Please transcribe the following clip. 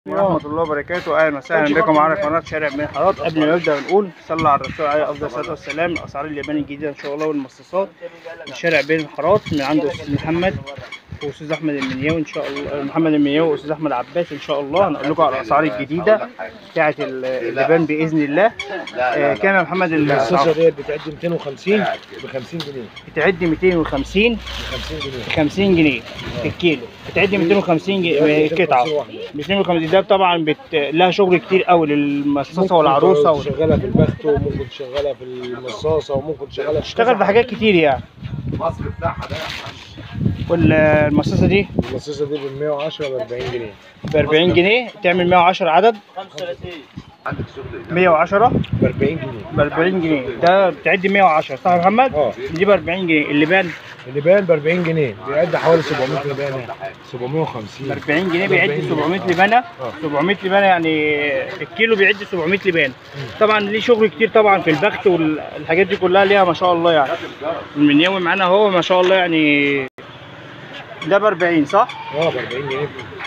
ورحمة الله وبركاته أهلا وسهلا بكم على قناة شارع بن حارات قبل ما نبدأ نقول صلى على الرسول عليه أفضل الصلاة والسلام الأسعار الياباني الجديدة إن شاء الله والمصاصات من شارع بين حارات من عند أستاذ محمد وأستاذ أحمد المنياوي إن شاء الله محمد المنياوي وأستاذ أحمد عباس إن شاء الله هنقول لكم على الأسعار الجديدة بتاعة ال- اللبان بإذن الله آه، كام يا محمد الصوصه الأسعار ديت بتعدي 250 ب 50 جنيه بتعدي 250 ب 50 جنيه 50 جنيه الكيلو بتعدي 250 جنيه قطعة 250 ده طبعا بت... لها شغل كتير قوي للمصاصة والعروسة ممكن تشغلها في البخت وممكن تشغلها في المصاصه وممكن تشغلها في اشتغل في حاجات كتير يعني المصري بتاعها ده والمصاصة دي المصاصه دي ب 110 ب 40 جنيه ب 40 جنيه تعمل 110 عدد عندك شغل 110 ب 40 جنيه ب 40 جنيه ده بتعدي 110 صح يا محمد؟ اه دي ب 40 جنيه اللبان اللبان ب 40 جنيه بيعدي حوالي 700 لبانه ب 750 40 جنيه بيعدي 700 لبانه 700 لبانه يعني الكيلو بيعدي 700 لبان طبعا ليه شغل كتير طبعا في البخت والحاجات دي كلها ليها ما شاء الله يعني المنياوي معانا اهو ما شاء الله يعني ده ب 40 صح؟ اه ب 40 جنيه